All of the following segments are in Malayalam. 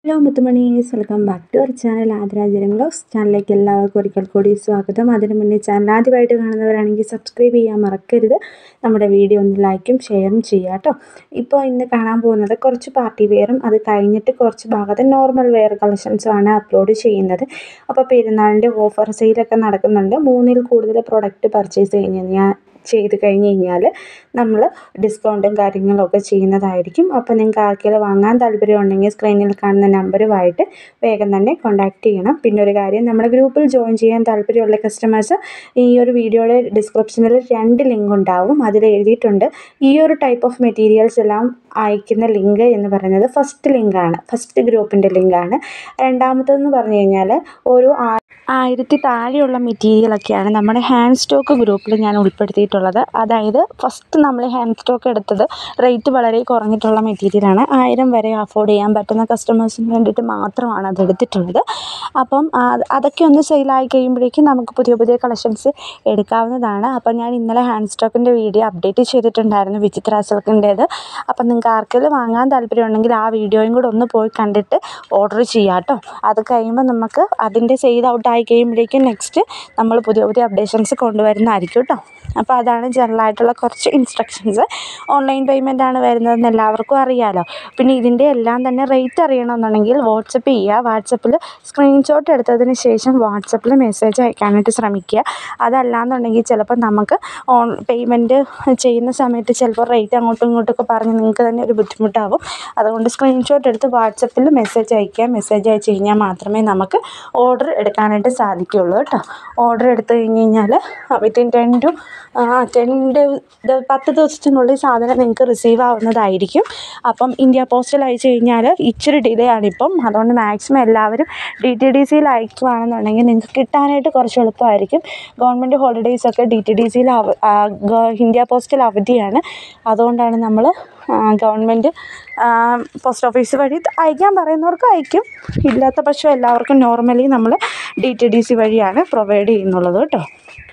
ഹലോ മുത്തുമണീസ് welcome back to our channel ആദരാജരം ബ്ലോഗ്സ് ചാനലിലേക്ക് എല്ലാവർക്കും ഒരിക്കൽ കൂടി സ്വാഗതം അതിനു മുന്നേ ചാനൽ ആദ്യമായിട്ട് കാണുന്നവരാണെങ്കിൽ സബ്സ്ക്രൈബ് ചെയ്യാൻ മറക്കരുത് നമ്മുടെ വീഡിയോ ഒന്ന് ലൈക്കും ഷെയറും ചെയ്യുക കേട്ടോ ഇപ്പോൾ ഇന്ന് കാണാൻ പോകുന്നത് കുറച്ച് പാർട്ടി വെയറും അത് കഴിഞ്ഞിട്ട് കുറച്ച് ഭാഗത്ത് നോർമൽ വെയർ കളക്ഷൻസുമാണ് അപ്ലോഡ് ചെയ്യുന്നത് അപ്പോൾ പെരുന്നാളിൻ്റെ ഓഫർ സെയിലൊക്കെ നടക്കുന്നുണ്ട് മൂന്നിൽ കൂടുതൽ പ്രൊഡക്റ്റ് പർച്ചേസ് കഴിഞ്ഞ് ഞാൻ ചെയ്ത് കഴിഞ്ഞ് കഴിഞ്ഞാൽ നമ്മൾ ഡിസ്കൗണ്ടും കാര്യങ്ങളൊക്കെ ചെയ്യുന്നതായിരിക്കും അപ്പോൾ നിങ്ങൾക്ക് ആർക്കെങ്കിലും വാങ്ങാൻ താല്പര്യമുണ്ടെങ്കിൽ സ്ക്രീനിൽ കാണുന്ന നമ്പറുമായിട്ട് വേഗം തന്നെ കോൺടാക്റ്റ് ചെയ്യണം പിന്നെ ഒരു കാര്യം നമ്മുടെ ഗ്രൂപ്പിൽ ജോയിൻ ചെയ്യാൻ താല്പര്യമുള്ള കസ്റ്റമേഴ്സ് ഈ ഒരു വീഡിയോയുടെ ഡിസ്ക്രിപ്ഷനിൽ രണ്ട് ലിങ്ക് ഉണ്ടാവും അതിൽ എഴുതിയിട്ടുണ്ട് ഈ ഒരു ടൈപ്പ് ഓഫ് മെറ്റീരിയൽസ് എല്ലാം അയക്കുന്ന ലിങ്ക് എന്ന് പറയുന്നത് ഫസ്റ്റ് ലിങ്കാണ് ഫസ്റ്റ് ഗ്രൂപ്പിൻ്റെ ലിങ്കാണ് രണ്ടാമത്തേതെന്ന് പറഞ്ഞു കഴിഞ്ഞാൽ ഒരു ആയിരത്തി താഴെയുള്ള മെറ്റീരിയലൊക്കെയാണ് നമ്മുടെ ഹാൻഡ് സ്റ്റോക്ക് ഗ്രൂപ്പിൽ ഞാൻ ഉൾപ്പെടുത്തിയിട്ടുള്ളത് അതായത് ഫസ്റ്റ് നമ്മൾ ഹാൻഡ് സ്റ്റോക്ക് എടുത്തത് റേറ്റ് വളരെ കുറഞ്ഞിട്ടുള്ള മെറ്റീരിയലാണ് ആയിരം വരെ അഫോർഡ് ചെയ്യാൻ പറ്റുന്ന കസ്റ്റമേഴ്സിന് വേണ്ടിയിട്ട് മാത്രമാണ് അത് എടുത്തിട്ടുള്ളത് അപ്പം അതൊക്കെ ഒന്ന് സെയിലായി കഴിയുമ്പോഴേക്കും നമുക്ക് പുതിയ പുതിയ കളക്ഷൻസ് എടുക്കാവുന്നതാണ് അപ്പം ഞാൻ ഇന്നലെ ഹാൻഡ് സ്റ്റോക്കിൻ്റെ വീഡിയോ അപ്ഡേറ്റ് ചെയ്തിട്ടുണ്ടായിരുന്നു വിചിത്ര സിൽക്കിൻ്റേത് അപ്പം നിങ്ങൾക്ക് ആർക്കെങ്കിലും വാങ്ങാൻ താല്പര്യമുണ്ടെങ്കിൽ ആ വീഡിയോയും കൂടെ ഒന്ന് പോയി കണ്ടിട്ട് ഓർഡർ ചെയ്യാം കേട്ടോ അത് കഴിയുമ്പോൾ നമുക്ക് അതിൻ്റെ സെയിൽ ഔട്ട് ആയി കഴിയുമ്പോഴേക്കും നെക്സ്റ്റ് നമ്മൾ പുതിയ പുതിയ അപ്ഡേഷൻസ് കൊണ്ടുവരുന്നതായിരിക്കും കേട്ടോ അപ്പോൾ അതാണ് ജനറലായിട്ടുള്ള കുറച്ച് ഇൻസ്ട്രക്ഷൻസ് ഓൺലൈൻ പേയ്മെൻ്റ് ആണ് വരുന്നതെന്ന് എല്ലാവർക്കും അറിയാമല്ലോ പിന്നെ ഇതിൻ്റെ എല്ലാം തന്നെ റേറ്റ് അറിയണമെന്നുണ്ടെങ്കിൽ വാട്സപ്പ് ചെയ്യുക വാട്സപ്പിൽ സ്ക്രീൻഷോട്ട് എടുത്തതിന് ശേഷം വാട്സപ്പിൽ മെസ്സേജ് അയക്കാനായിട്ട് ശ്രമിക്കുക അതല്ലാന്നുണ്ടെങ്കിൽ ചിലപ്പോൾ നമുക്ക് ഓൺ പേയ്മെൻറ്റ് ചെയ്യുന്ന സമയത്ത് ചിലപ്പോൾ റേറ്റ് അങ്ങോട്ടും ഇങ്ങോട്ടൊക്കെ പറഞ്ഞ് നിങ്ങൾക്ക് തന്നെ ഒരു ബുദ്ധിമുട്ടാവും അതുകൊണ്ട് സ്ക്രീൻഷോട്ട് എടുത്ത് വാട്സപ്പിൽ മെസ്സേജ് അയക്കുക മെസ്സേജ് അയച്ചു കഴിഞ്ഞാൽ മാത്രമേ നമുക്ക് ഓർഡർ എടുക്കാനായിട്ട് സാധിക്കുകയുള്ളൂ കേട്ടോ ഓർഡർ എടുത്തു കഴിഞ്ഞ് കഴിഞ്ഞാൽ വിത്തിൻ ടെൻ ടു ടെൻ പത്ത് ദിവസത്തിനുള്ളിൽ സാധനം നിങ്ങൾക്ക് റിസീവ് ആവുന്നതായിരിക്കും അപ്പം ഇന്ത്യ പോസ്റ്റിൽ അയച്ചു കഴിഞ്ഞാൽ ഇച്ചിരി ഡിലേ ആണിപ്പം അതുകൊണ്ട് മാക്സിമം എല്ലാവരും ഡി ടി ഡി സിയിൽ അയക്കുകയാണെന്നുണ്ടെങ്കിൽ നിങ്ങൾക്ക് കിട്ടാനായിട്ട് കുറച്ച് എളുപ്പമായിരിക്കും ഗവൺമെൻറ് ഹോളിഡേയ്സൊക്കെ ഡി ടി ഡി സിയിൽ ഇന്ത്യ പോസ്റ്റിൽ അവധിയാണ് അതുകൊണ്ടാണ് നമ്മൾ ഗവൺമെൻറ് പോസ്റ്റ് ഓഫീസ് വഴി അയക്കാൻ പറയുന്നവർക്ക് അയക്കും ഇല്ലാത്ത പക്ഷം എല്ലാവർക്കും നോർമലി നമ്മൾ ഡി ടി ഡി സി വഴിയാണ് പ്രൊവൈഡ് ചെയ്യുന്നുള്ളത് കേട്ടോ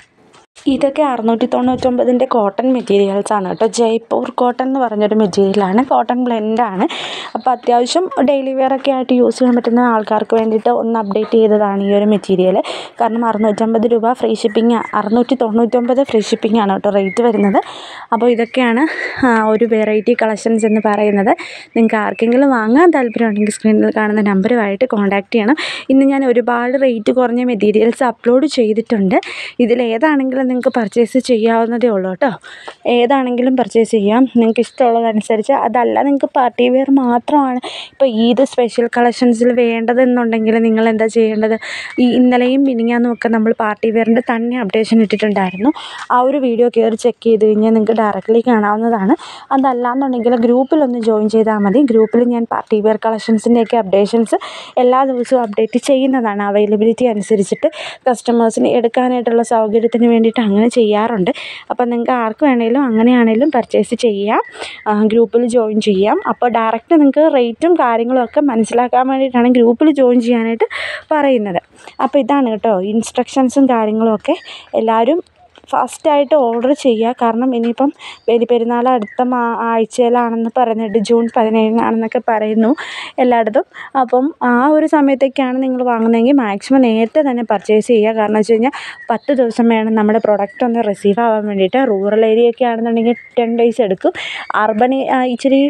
ഇതൊക്കെ അറുന്നൂറ്റി തൊണ്ണൂറ്റൊമ്പതിൻ്റെ കോട്ടൺ മെറ്റീരിയൽസാണ് കേട്ടോ ജയ്പൂർ കോട്ടൺ എന്ന് പറഞ്ഞൊരു മെറ്റീരിയലാണ് കോട്ടൺ ബ്ലെൻഡാണ് അപ്പോൾ അത്യാവശ്യം ഡെയിലി വെയർ ഒക്കെ ആയിട്ട് യൂസ് ചെയ്യാൻ പറ്റുന്ന ആൾക്കാർക്ക് വേണ്ടിയിട്ട് ഒന്ന് അപ്ഡേറ്റ് ചെയ്തതാണ് ഈ ഒരു മെറ്റീരിയൽ കാരണം അറുന്നൂറ്റമ്പത് രൂപ ഫ്രീ ഷിപ്പിംഗ് അറുന്നൂറ്റി തൊണ്ണൂറ്റൊമ്പത് ഫ്രീ ഷിപ്പിംഗ് ആണ് കേട്ടോ റേറ്റ് വരുന്നത് അപ്പോൾ ഇതൊക്കെയാണ് ഒരു വെറൈറ്റി കളക്ഷൻസ് എന്ന് പറയുന്നത് നിങ്ങൾക്ക് ആർക്കെങ്കിലും വാങ്ങാൻ താല്പര്യമുണ്ടെങ്കിൽ സ്ക്രീനിൽ കാണുന്ന നമ്പറുമായിട്ട് കോൺടാക്റ്റ് ചെയ്യണം ഇന്ന് ഞാൻ ഒരുപാട് റേറ്റ് കുറഞ്ഞ മെറ്റീരിയൽസ് അപ്ലോഡ് ചെയ്തിട്ടുണ്ട് ഇതിൽ ഏതാണെങ്കിലും നിങ്ങൾക്ക് പർച്ചേസ് ചെയ്യാവുന്നതേ ഉള്ളൂ കേട്ടോ ഏതാണെങ്കിലും പർച്ചേസ് ചെയ്യാം നിങ്ങൾക്ക് ഇഷ്ടമുള്ളതനുസരിച്ച് അതല്ല നിങ്ങൾക്ക് പാർട്ടി വെയർ മാത്രമാണ് ഇപ്പോൾ ഈദ് സ്പെഷ്യൽ കളക്ഷൻസിൽ വേണ്ടതെന്നുണ്ടെങ്കിൽ നിങ്ങൾ എന്താ ചെയ്യേണ്ടത് ഈ ഇന്നലെയും മിനിങ്ങാന്നും ഒക്കെ നമ്മൾ പാർട്ടി വെയറിൻ്റെ തന്നെ അപ്ഡേഷൻ ഇട്ടിട്ടുണ്ടായിരുന്നു ആ ഒരു വീഡിയോ കയറി ചെക്ക് ചെയ്ത് കഴിഞ്ഞാൽ നിങ്ങൾക്ക് ഡയറക്റ്റ്ലി കാണാവുന്നതാണ് അതല്ലാന്നുണ്ടെങ്കിൽ ഗ്രൂപ്പിലൊന്ന് ജോയിൻ ചെയ്താൽ മതി ഗ്രൂപ്പിൽ ഞാൻ പാർട്ടി വെയർ കളക്ഷൻസിൻ്റെയൊക്കെ അപ്ഡേഷൻസ് എല്ലാ ദിവസവും അപ്ഡേറ്റ് ചെയ്യുന്നതാണ് അവൈലബിലിറ്റി അനുസരിച്ചിട്ട് കസ്റ്റമേഴ്സിന് എടുക്കാനായിട്ടുള്ള സൗകര്യത്തിന് വേണ്ടിയിട്ട് അങ്ങനെ ചെയ്യാറുണ്ട് അപ്പം നിങ്ങൾക്ക് ആർക്ക് വേണമെങ്കിലും അങ്ങനെയാണെങ്കിലും പർച്ചേസ് ചെയ്യാം ഗ്രൂപ്പിൽ ജോയിൻ ചെയ്യാം അപ്പോൾ ഡയറക്റ്റ് നിങ്ങൾക്ക് റേറ്റും കാര്യങ്ങളും ഒക്കെ മനസ്സിലാക്കാൻ വേണ്ടിയിട്ടാണ് ഗ്രൂപ്പിൽ ജോയിൻ ചെയ്യാനായിട്ട് പറയുന്നത് അപ്പോൾ ഇതാണ് കേട്ടോ ഇൻസ്ട്രക്ഷൻസും കാര്യങ്ങളും ഒക്കെ എല്ലാവരും ഫാസ്റ്റായിട്ട് ഓർഡർ ചെയ്യുക കാരണം ഇനിയിപ്പം ബലി പെരുന്നാൾ അടുത്ത ആഴ്ചയിലാണെന്ന് പറയുന്നുണ്ട് ജൂൺ പതിനേഴിനാണെന്നൊക്കെ പറയുന്നു എല്ലായിടത്തും അപ്പം ആ ഒരു സമയത്തൊക്കെയാണ് നിങ്ങൾ വാങ്ങുന്നതെങ്കിൽ മാക്സിമം നേരത്തെ തന്നെ പർച്ചേസ് ചെയ്യുക കാരണം വെച്ച് കഴിഞ്ഞാൽ പത്ത് ദിവസം വേണം നമ്മുടെ പ്രൊഡക്റ്റ് ഒന്ന് റിസീവ് ആവാൻ വേണ്ടിയിട്ട് റൂറൽ ഏരിയ ഒക്കെ ആണെന്നുണ്ടെങ്കിൽ ടെൻ ഡേയ്സ് എടുക്കും അർബൻ ഇച്ചിരി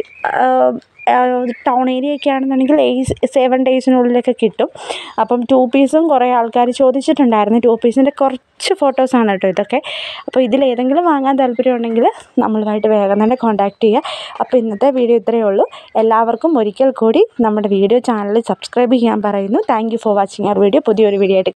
ടൗൺ ഏരിയ ഒക്കെ ആണെന്നുണ്ടെങ്കിൽ എയ്റ്റ് സെവൻ ഡേയ്സിനുള്ളിലൊക്കെ കിട്ടും അപ്പം ടു പീസും കുറേ ആൾക്കാർ ചോദിച്ചിട്ടുണ്ടായിരുന്നു ടു പീസിൻ്റെ കുറച്ച് ഫോട്ടോസാണ് കേട്ടോ ഇതൊക്കെ അപ്പോൾ ഇതിലേതെങ്കിലും വാങ്ങാൻ താല്പര്യമുണ്ടെങ്കിൽ നമ്മളുമായിട്ട് വേഗം തന്നെ കോൺടാക്റ്റ് ചെയ്യുക അപ്പോൾ ഇന്നത്തെ വീഡിയോ ഇത്രയേ ഉള്ളൂ എല്ലാവർക്കും ഒരിക്കൽ കൂടി നമ്മുടെ വീഡിയോ ചാനൽ സബ്സ്ക്രൈബ് ചെയ്യാൻ പറയുന്നു thank you for watching our video പുതിയൊരു വീഡിയോ ആയിട്ട്